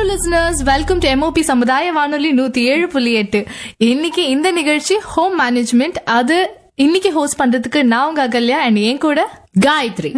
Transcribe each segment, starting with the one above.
Listeners welcome to MOP சமுதாய வானொலி நூத்தி ஏழு புள்ளி எட்டு இன்னைக்கு இந்த நிகழ்ச்சி ஹோம் மேனேஜ்மெண்ட் அது இன்னைக்கு ஹோஸ்ட் பண்றதுக்கு நான் உங்க அகல்யா அண்ட் என் கூட காயத்ரி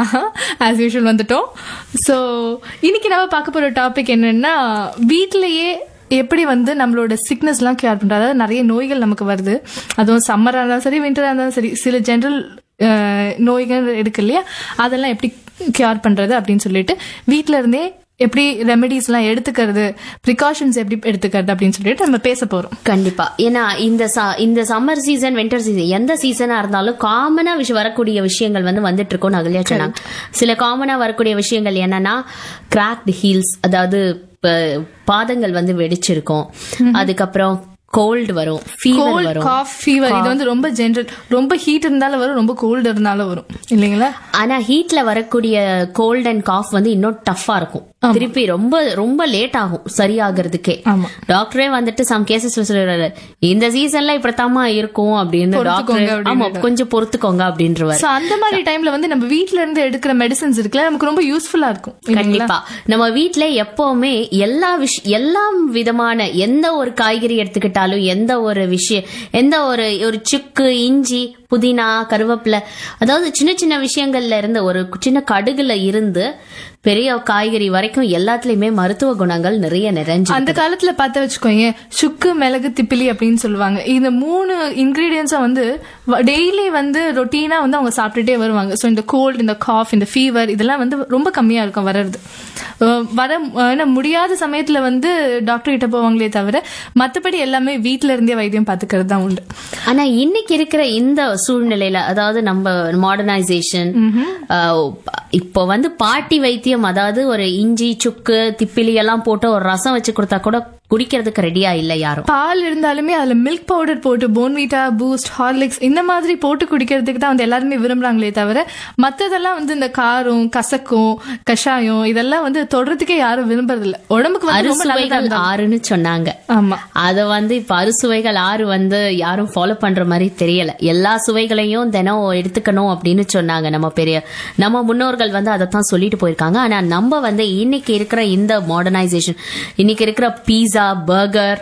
ஆஸ் யூஷுவல் வந்துட்டோம் ஸோ இன்னைக்கு நம்ம பார்க்க போற டாபிக் என்னன்னா வீட்டிலேயே எப்படி வந்து நம்மளோட சிக்னஸ்லாம் கேர் பண்றது அதாவது நிறைய நோய்கள் நமக்கு வருது அதுவும் சம்மராக இருந்தாலும் சரி விண்டராக இருந்தாலும் சரி சில ஜென்ரல் நோய்கள் இருக்கு இல்லையா அதெல்லாம் எப்படி கேர் பண்றது அப்படின்னு சொல்லிட்டு வீட்ல இருந்தே எப்படி ரெமெடிஸ்லாம் எடுத்துக்கிறது ப்ரிகாஷன்ஸ் எப்படி எடுத்துக்கிறது அப்படின்னு சொல்லிட்டு நம்ம பேச போறோம் கண்டிப்பா ஏன்னா இந்த ச- இந்த சம்மர் சீசன் வின்டர் சீசன் எந்த சீசனா இருந்தாலும் காமனா விஷயம் வரக்கூடிய விஷயங்கள் வந்து வந்துட்டு இருக்கோம் அகல்யா சொன்னாங்க சில காமனா வரக்கூடிய விஷயங்கள் என்னன்னா கிராக்டு ஹீல்ஸ் அதாவது ப- பாதங்கள் வந்து வெடிச்சிருக்கும் அதுக்கப்புறம் கோல்டு வரும் ஃபீவர் கோல்ட் வரும் காஃப் ஃபீவர் இது வந்து ரொம்ப ஜென்ரல் ரொம்ப ஹீட் இருந்தாலும் வரும் ரொம்ப கோல்டு இருந்தாலும் வரும் இல்லைங்களா ஆனா ஹீட்ல வரக்கூடிய கோல்ட் அண்ட் காஃப் வந்து இன்னும் டஃப்பா இருக்கும் திருப்பி ரொம்ப ரொம்ப லேட் ஆகும் சரியாகிறதுக்கே ஆமா. டாக்டரே வந்துட்டு சம் கேசஸ்ல சொல்றாரு இந்த சீசன்ல இப்படித்தாமா இருக்கும் அப்படின்னு பொறுத்துக்கோங்க டாக்டர் ஆமா கொஞ்சம் பொறுத்துக்கோங்க அப்படின்றவாரு சோ அந்த மாதிரி டைம்ல வந்து நம்ம வீட்ல இருந்து எடுக்கிற மெடிசன்ஸ் இருக்குல்ல நமக்கு ரொம்ப யூஸ்ஃபுல்லா இருக்கும் இல்லைங்களா? கண்டிப்பா நம்ம வீட்ல எப்பவுமே எல்லா விஷ எல்லா விதமான எந்த ஒரு காய்கறி எடுத்துக்கிட்டாலும் எந்த ஒரு விஷயம் எந்த ஒரு ஒரு சுக்கு இஞ்சி புதினா கருவேப்பிலை அதாவது சின்ன சின்ன விஷயங்கள்ல இருந்து ஒரு சின்ன கடுகுல இருந்து பெரிய காய்கறி வரைக்கும் எல்லாத்துலயுமே மருத்துவ குணங்கள் நிறைய நிறைஞ்சு அந்த காலத்துல பார்த்து வச்சுக்கோங்க சுக்கு மிளகு திப்பிலி அப்படின்னு சொல்லுவாங்க இந்த மூணு இன்கிரீடியன்ஸும் வந்து டெய்லி வந்து ரொட்டீனா வந்து அவங்க சாப்பிட்டுட்டே வருவாங்க ஸோ இந்த கோல்டு இந்த காஃப் இந்த ஃபீவர் இதெல்லாம் வந்து ரொம்ப கம்மியா இருக்கும் வர்றது அஹ் வர ஏன்னா முடியாத சமயத்துல வந்து டாக்டர் கிட்ட போவாங்களே தவிர மத்தபடி எல்லாமே வீட்ல இருந்தே வைத்தியம் பார்த்துக்கிறது தான் உண்டு ஆனா இன்னைக்கு இருக்கிற இந்த சூழ்நிலையில அதாவது நம்ம மாடர்னைசேஷன் இப்போ வந்து பாட்டி வைத்தியம் அதாவது ஒரு இஞ்சி சுக்கு திப்பிலி எல்லாம் போட்டு ஒரு ரசம் வச்சு கொடுத்தா கூட குடிக்கிறதுக்கு ரெடியா இல்ல யாரும் பால் இருந்தாலுமே அதுல மில்க் பவுடர் போட்டு போன்வீட்டா பூஸ்ட் ஹார்லிக்ஸ் இந்த மாதிரி போட்டு குடிக்கிறதுக்கு தான் வந்து எல்லாருமே விரும்புறாங்களே தவிர மத்ததெல்லாம் வந்து இந்த காரம் கசக்கும் கஷாயம் இதெல்லாம் வந்து தொடர்றதுக்கே யாரும் விரும்புறது இல்ல உடம்புக்கு வந்து ரொம்ப நல்லதா அறுசுவைகள் இருந்தா- ஆறுன்னு சொன்னாங்க ஆமா அத வந்து இப்ப அறுசுவைகள் ஆறு வந்து யாரும் ஃபாலோ பண்ற மாதிரி தெரியல எல்லா சுவைகளையும் தினம் எடுத்துக்கணும் அப்படின்னு சொன்னாங்க நம்ம பெரிய நம்ம முன்னோர்கள் வந்து அதைத்தான் சொல்லிட்டு போயிருக்காங்க ஆனா நம்ம வந்து இன்னைக்கு இருக்கிற இந்த மாடர்னைசேஷன் இன்னைக்கு இருக்கிற பீஸா பர்கர்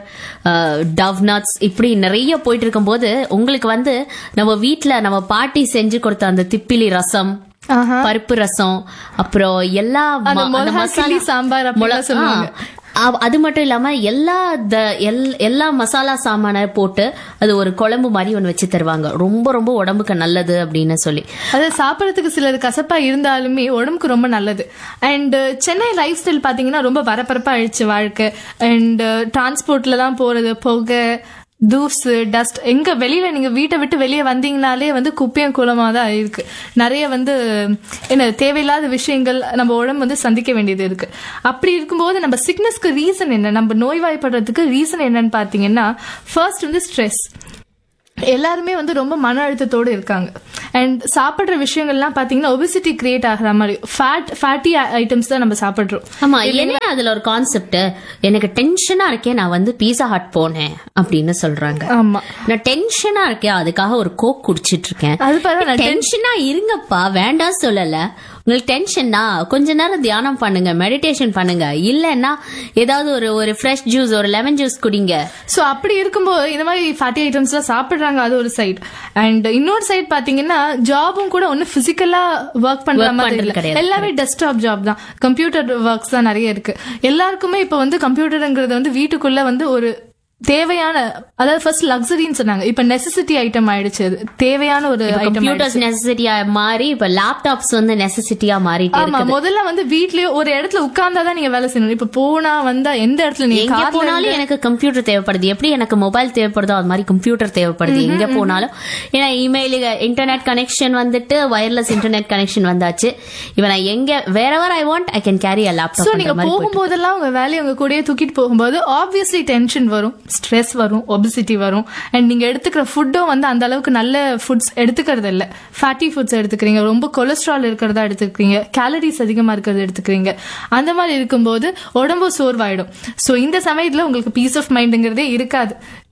டவ் நட்ஸ் இப்படி நிறைய போயிட்டு இருக்கும்போது உங்களுக்கு வந்து நம்ம வீட்ல நம்ம பாட்டி செஞ்சு கொடுத்த அந்த திப்பிலி ரசம் ஆஹா. பருப்பு ரசம் அப்புறம் எல்லா ம- அந்த அந்த மிளகா மசாலா- கிள்ளி சாம்பார் அப்படிலாம் மிளகா- சொல்லுவாங்க. ஆ, அ- அது மட்டும் இல்லாம எல்லா த- எல்- எல்லா மசாலா சாமான போட்டு அது ஒரு குழம்பு மாதிரி ஒண்ணு வச்சு தருவாங்க ரொம்ப ரொம்ப உடம்புக்கு நல்லது அப்படின்னு சொல்லி அது சாப்பிடறதுக்கு சிலது கசப்பா இருந்தாலுமே உடம்புக்கு ரொம்ப நல்லது அண்ட் சென்னை லைஃப் ஸ்டைல் பாத்தீங்கன்னா ரொம்ப பரபரப்பா ஆயிடுச்சு வாழ்க்கை அண்ட் டிரான்ஸ்போர்ட்ல தான் போறது புகை தூசு டஸ்ட் எங்க வெளியில நீங்க வீட்டை விட்டு வெளியே வந்தீங்கனாலே வந்து குப்பையும் குளமா தான் இருக்கு நிறைய வந்து என்ன தேவையில்லாத விஷயங்கள் நம்ம உடம்பு வந்து சந்திக்க வேண்டியது இருக்கு அப்படி இருக்கும்போது நம்ம சிக்னஸ்க்கு ரீசன் என்ன நம்ம நோய்வாய்ப்படுறதுக்கு ரீசன் என்னன்னு பாத்தீங்கன்னா ஃபர்ஸ்ட் வந்து ஸ்ட்ரெஸ் எல்லாருமே வந்து ரொம்ப மன அழுத்தத்தோடு இருக்காங்க அண்ட் சாப்பிடுற விஷயங்கள்லாம் பாத்தீங்கன்னா ஒபிசிட்டி கிரியேட் ஆகுற மாதிரி ஃபேட் ஃபேட்டி ஐட்டம்ஸ் தான் நம்ம சாப்பிடுறோம் ஆமா என்ன அதுல ஒரு கான்செப்ட் எனக்கு டென்ஷனா இருக்கேன் நான் வந்து பீஸா ஹட் போனேன் அப்படின்னு சொல்றாங்க ஆமா நான் டென்ஷனா இருக்கேன் அதுக்காக ஒரு கோக் குடிச்சிட்டு இருக்கேன் அது பரவாயில்ல டென்ஷனா இருங்கப்பா வேண்டாம் சொல்லல உங்களுக்கு டென்ஷன்னா கொஞ்ச நேரம் தியானம் பண்ணுங்க மெடிடேஷன் பண்ணுங்க இல்லன்னா ஏதாவது ஒரு ஒரு ஃப்ரெஷ் ஜூஸ் ஒரு லெமன் ஜூஸ் குடிங்க சோ அப்படி இருக்கும்போது இந்த மாதிரி ஃபேட்டி ஐட்டம்ஸ் எல்லாம் சாப்பிடுறாங்க அது ஒரு சைடு அண்ட் இன்னொரு சைடு பாத்தீங்கன்னா ஜாபும் கூட ஒண்ணு பிசிக்கலா ஒர்க் பண்ற Work மாதிரி பண்றது இல்ல கிடையாது. எல்லாமே டெஸ்க்டாப் ஜாப் தான் கம்ப்யூட்டர் ஒர்க்ஸ் தான் நிறைய இருக்கு எல்லாருக்குமே இப்ப வந்து கம்ப்யூட்டருங்கிறது வந்து வீட்டுக்குள்ள வந்து ஒரு தேவையான அதாவது ஃபர்ஸ்ட் லக்ஸரின்னு சொன்னாங்க இப்ப நெசசிட்டி ஐட்டம் ஆயிடுச்சு அது தேவையான ஒரு ஐட்டம் கம்ப்யூட்டர்ஸ் நெசசிட்டியா மாறி இப்ப லேப்டாப்ஸ் வந்து நெசசிட்டியா மாறிட்டு ஆமா இருக்கு முதல்ல வந்து வீட்லயே ஒரு இடத்துல உட்கார்ந்தாதான் நீங்க வேலை செய்யணும் இப்ப போனா வந்தா எந்த இடத்துல நீங்க எங்க கார்ல போனாலும் எனக்கு கம்ப்யூட்டர் தேவைப்படுது எப்படி எனக்கு மொபைல் தேவைப்படுதோ அது மாதிரி கம்ப்யூட்டர் தேவைப்படுது எங்க போனாலும் ஏன்னா இமெயில் இன்டர்நெட் கனெக்ஷன் வந்துட்டு வயர்லெஸ் இன்டர்நெட் கனெக்ஷன் வந்தாச்சு இப்ப நான் எங்க wherever I want I can carry a so laptop நீங்க போகும்போதெல்லாம் உங்க வேலையை உங்க கூடயே தூக்கிட்டு போகும்போது ஆப்வியஸ்லி டென்ஷன் வரும் ஸ்ட்ரெஸ் வரும் ஒபிசிட்டி வரும் அண்ட் நீங்க எடுத்துக்கிற ஃபுட்டும் வந்து அந்த அளவுக்கு நல்ல ஃபுட்ஸ் எடுத்துக்கிறது இல்ல ஃபேட்டி ஃபுட்ஸ் எடுத்துக்கிறீங்க ரொம்ப கொலஸ்ட்ரால் இருக்கிறதா எடுத்துக்கிறீங்க கேலரிஸ் அதிகமா இருக்கிறத எடுத்துக்கிறீங்க அந்த மாதிரி இருக்கும்போது உடம்பு சோர்வாயிடும் சோ இந்த சமயத்துல உங்களுக்கு பீஸ் ஆஃப் மைண்டுங்கிறதே இருக்காது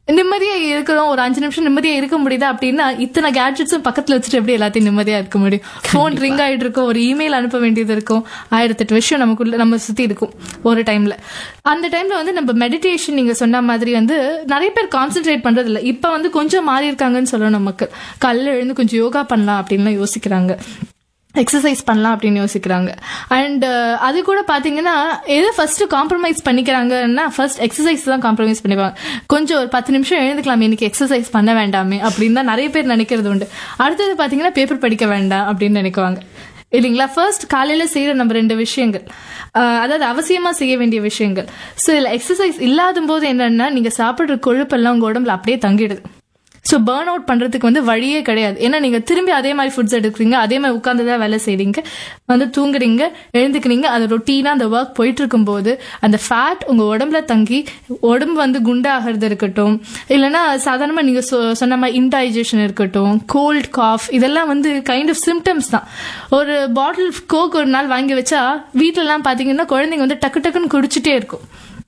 நிம்மதியா இருக்கிறோம் ஒரு அஞ்சு நிமிஷம் நிம்மதியா இருக்க முடியுதா அப்படின்னா இத்தனை கேட்ஜெட்ஸும் பக்கத்துல வச்சுட்டு எப்படி எல்லாத்தையும் நிம்மதியா இருக்க முடியும் ஃபோன் ரிங் ஆயிட்டு இருக்கும் ஒரு இமெயில் அனுப்ப வேண்டியது இருக்கும் ஆயிரத்தெட்டு விஷயம் நமக்குள்ள நம்ம சுத்தி இருக்கும் ஒரு டைம்ல அந்த டைம்ல வந்து நம்ம மெடிடேஷன் நீங்க சொன்ன மாதிரி வந்து நிறைய பேர் கான்சென்ட்ரேட் பண்றது இல்ல இப்ப வந்து கொஞ்சம் மாறி இருக்காங்கன்னு சொல்லணும் மக்கள் காலைல எழுந்து கொஞ்சம் யோகா பண்ணலாம் அப்படின்லாம் யோசிக்கிறாங்க எக்ஸசைஸ் பண்ணலாம் அப்படின்னு யோசிக்கிறாங்க அண்ட் அது கூட பாத்தீங்கன்னா எது ஃபர்ஸ்ட் காம்ப்ரமைஸ் பண்ணிக்கிறாங்கன்னா ஃபர்ஸ்ட் எக்ஸசைஸ் தான் காம்ப்ரமைஸ் பண்ணிப்பாங்க கொஞ்சம் ஒரு பத்து நிமிஷம் எழுந்துக்கலாம் இன்னைக்கு எக்ஸசைஸ் பண்ண வேண்டாமே அப்படின்னு தான் நிறைய பேர் நினைக்கிறது உண்டு அடுத்தது பாத்தீங்கன்னா பேப்பர் படிக்க வேண்டாம் அப்படின்னு நினைக்குவாங்க இல்லைங்களா ஃபர்ஸ்ட் காலையில செய்யற நம்ம ரெண்டு விஷயங்கள் அஹ், அதாவது அவசியமா செய்ய வேண்டிய விஷயங்கள் ஸோ இதுல எக்ஸசைஸ் இல்லாத போது என்னன்னா நீங்க சாப்பிடுற கொழுப்பெல்லாம் உங்க உடம்புல அப்படியே தங்கிடுது ஸோ பேர்ன் அவுட் பண்றதுக்கு வந்து வழியே கிடையாது ஏன்னா நீங்க திரும்பி அதே மாதிரி ஃபுட்ஸ் எடுக்கிறீங்க அதே மாதிரி உட்காந்து தான் வேலை செய்றீங்க வந்து தூங்குறீங்க எழுந்துக்கிறீங்க அது ரொட்டீனா அந்த ஒர்க் போயிட்டு இருக்கும்போது அந்த ஃபேட் உங்க உடம்புல தங்கி உடம்பு வந்து குண்டாகிறது இருக்கட்டும் இல்லைன்னா சாதாரணமா நீங்க சொ- சொன்ன மாதிரி இன்டைஜஷன் இருக்கட்டும் கோல்ட் காஃப் இதெல்லாம் வந்து கைண்ட் ஆஃப் சிம்டம்ஸ் தான் ஒரு பாட்டில் கோக் ஒரு நாள் வாங்கி வச்சா வீட்ல எல்லாம் பாத்தீங்கன்னா குழந்தைங்க வந்து டக்கு டக்குன்னு குடிச்சிட்டே இருக்கும்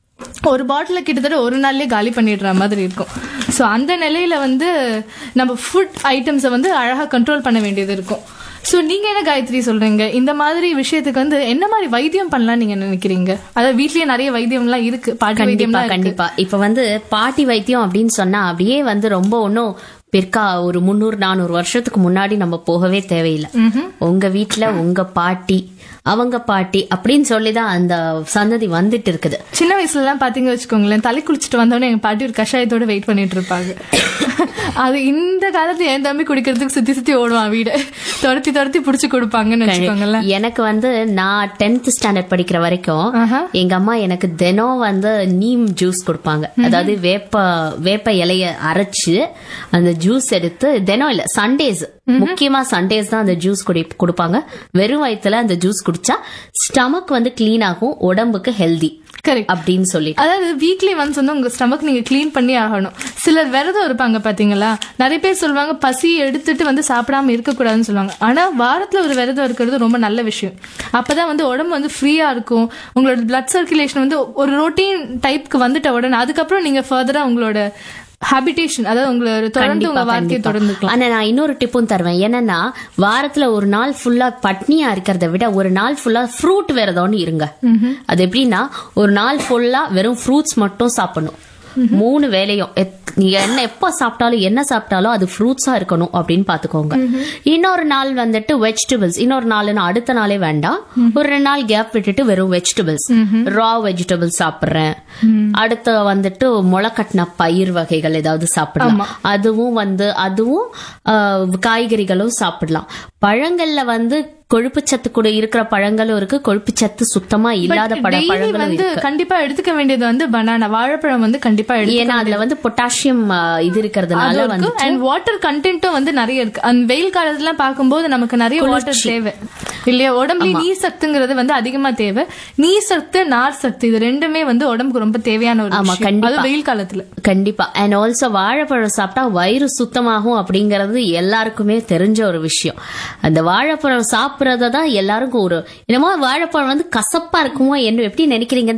ஒரு பாட்டில கிட்டத்தட்ட ஒரு நாள்லயே காலி பண்ணிடுற மாதிரி இருக்கும் ஸோ அந்த நிலையில வந்து நம்ம ஃபுட் ஐட்டம்ஸை வந்து அழகா கண்ட்ரோல் பண்ண வேண்டியது இருக்கும் ஸோ நீங்க என்ன காயத்ரி சொல்றீங்க இந்த மாதிரி விஷயத்துக்கு வந்து என்ன மாதிரி வைத்தியம் பண்ணலாம் நீங்க நினைக்கிறீங்க அதாவது வீட்லயே நிறைய வைத்தியம்லாம் இருக்கு பாட்டி கண்டிப்பா வைத்தியம்லாம் இருக்கு கண்டிப்பா இப்ப வந்து பாட்டி வைத்தியம் அப்படின்னு சொன்னா அப்படியே வந்து ரொம்ப ஒன்னும் பிற்கா ஒரு முந்நூறு நானூறு வருஷத்துக்கு முன்னாடி நம்ம போகவே தேவையில்லை உங்க வீட்ல உங்க பாட்டி அவங்க பாட்டி அப்படின்னு சொல்லிதான் அந்த சந்ததி வந்துட்டு இருக்குது சின்ன வயசுல எல்லாம் பாத்தீங்க வச்சுக்கோங்களேன் தலை குளிச்சுட்டு வந்தோடனே எங்க பாட்டி ஒரு கஷாயத்தோட வெயிட் பண்ணிட்டு இருப்பாங்க அது இந்த காலத்துல என் தம்பி குடிக்கிறதுக்கு சுத்தி சுத்தி ஓடுவான் வீடு துரத்தி துரத்தி புடிச்சு கொடுப்பாங்கன்னு வச்சுக்கோங்களேன் எனக்கு வந்து நான் டென்த் ஸ்டாண்டர்ட் படிக்கிற வரைக்கும் ஆஹா. எங்க அம்மா எனக்கு தினம் வந்து நீம் ஜூஸ் கொடுப்பாங்க அதாவது வேப்ப வேப்ப இலைய அரைச்சு அந்த ஜூஸ் எடுத்து தினம் இல்ல சண்டேஸ் முக்கியமா சண்டேஸ் தான் அந்த ஜூஸ் குடி கொடுப்பாங்க வெறும் வயித்துல அந்த ஜூஸ் குடிச்சா ஸ்டமக் வந்து கிளீன் ஆகும் உடம்புக்கு ஹெல்தி கரெக்ட் அப்படின்னு சொல்லி அதாவது வீக்லி ஒன்ஸ் வந்து உங்க ஸ்டமக் நீங்க க்ளீன் பண்ணி ஆகணும் சிலர் விரதம் இருப்பாங்க பாத்தீங்களா நிறைய பேர் சொல்லுவாங்க பசி எடுத்துட்டு வந்து சாப்பிடாம இருக்கக்கூடாதுன்னு சொல்லுவாங்க ஆனா வாரத்துல ஒரு விரதம் இருக்கிறது ரொம்ப நல்ல விஷயம் அப்பதான் வந்து உடம்பு வந்து ஃப்ரீயா இருக்கும் உங்களோட பிளட் சர்க்குலேஷன் வந்து ஒரு ரொட்டீன் டைப்க்கு வந்துட்ட உடனே அதுக்கப்புறம் நீங்க ஃபர்தரா உங்களோட ஹாபிடேஷன் அதாவது உங்களோட தொடர்ந்து உங்க வாழ்க்கையை தொடர்ந்துக்கலாம் ஆனா நான் இன்னொரு டிப்பும் தருவேன் என்னன்னா வாரத்துல ஒரு நாள் ஃபுல்லா பட்னியா இருக்கிறத விட ஒரு நாள் ஃபுல்லா ஃப்ரூட் விரதம்னு இருங்க அது எப்படின்னா ஒரு நாள் ஃபுல்லா வெறும் ஃப்ரூட்ஸ் மட்டும் சாப்பிடணும் மூணு வேலையும் எத்- நீங்க என்ன எப்ப சாப்பிட்டாலும் என்ன சாப்பிட்டாலும் அது ஃப்ரூட்ஸா இருக்கணும் அப்படின்னு பாத்துக்கோங்க இன்னொரு நாள் வந்துட்டு வெஜிடபிள்ஸ் இன்னொரு நாள்னு அடுத்த நாளே வேண்டாம் ஒரு ரெண்டு நாள் கேப் விட்டுட்டு வெறும் வெஜிடபிள்ஸ் ரா வெஜிடபிள்ஸ் சாப்பிடுறேன் அடுத்து வந்துட்டு முளைக்கட்டின பயிர் வகைகள் ஏதாவது சாப்பிடலாம் அதுவும் வந்து அதுவும் ஆஹ், காய்கறிகளும் சாப்பிடலாம் பழங்கள்ல வந்து கொழுப்புச்சத்து கூட இருக்கிற பழங்களும் இருக்கு கொழுப்புச்சத்து சுத்தமா இல்லாத பழ டெய்லி பழங்களும் வந்து இருக்கு கண்டிப்பா எடுத்துக்க வேண்டியது வந்து பனானா வாழைப்பழம் வந்து கண்டிப்பா எடுத்து ஏன்னா அதுல வந்து பொட்டாசியம் இது இருக்கிறதுனால வந்து அண்ட் வாட்டர் கண்டென்ட்டும் வந்து நிறைய இருக்கு அந்த வெயில் காலத்துல பார்க்கும்போது நமக்கு நிறைய வாட்டர் தேவை இல்லையா உடம்புல நீர் சத்துங்கிறது வந்து அதிகமா தேவை நீர் சத்து நார் சத்து இது ரெண்டுமே வந்து உடம்புக்கு ரொம்ப தேவையான ஒரு ஆமா, விஷயம் கண்டிப்பா. அது வெயில் காலத்துல கண்டிப்பா அண்ட் ஆல்சோ வாழைப்பழம் சாப்பிட்டா வயிறு சுத்தமாகும் அப்படிங்கறது எல்லாருக்குமே தெரிஞ்ச ஒரு விஷயம் அந்த வாழைப்பழம் சாப்பிடறத தான் எல்லாருக்கும் ஒரு என்னமோ வாழைப்பழம் வந்து கசப்பா இருக்குமோ என்ன எப்படி நினைக்கிறீங்க